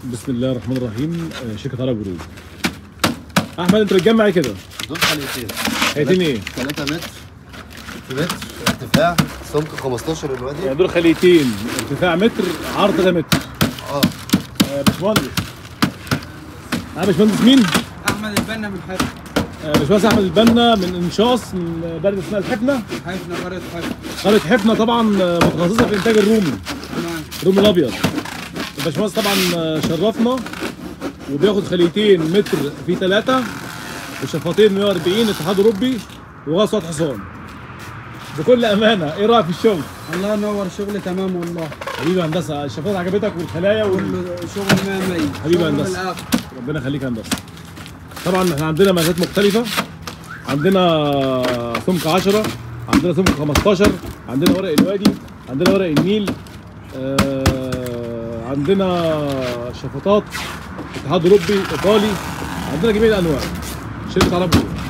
بسم الله الرحمن الرحيم آه، شركه عرب جروب احمد انت بتجمع ايه كده؟ دول خليتين خليتين ايه؟ 3 متر في متر ارتفاع سمك 15 الوادي يعني دول خليتين ارتفاع متر عرض 3 متر اه آه، باشمهندس آه، باشمهندس مين؟ احمد البنا من حفن آه، باشمهندس احمد البنا من انشاص من بلد اسمها الحفنه حفنه قريه حفن قريه حفنه طبعا آه، متخصصه في انتاج الرومي تمام الرومي الابيض الباشمهندس طبعا آه، شرفنا وبياخد خليتين متر في ثلاثة وشفاطين 140 اتحاد اوروبي وغاز سطح حصان بكل امانه ايه رايك في الشغل؟ الله ينور شغل تمام والله حبيبي هندسه الشفاطات عجبتك والخلايا وال... كله شغل 100 100 حبيبي شغل من هندسة. الآخر. ربنا يخليك يا هندسه طبعا احنا عندنا مقاسات مختلفه عندنا سمك 10 عندنا سمك 15 عندنا ورق الوادي عندنا ورق النيل آه عندنا شفاطات اتحاد اوروبي ايطالي عندنا جميع الانواع شركه عرب جروب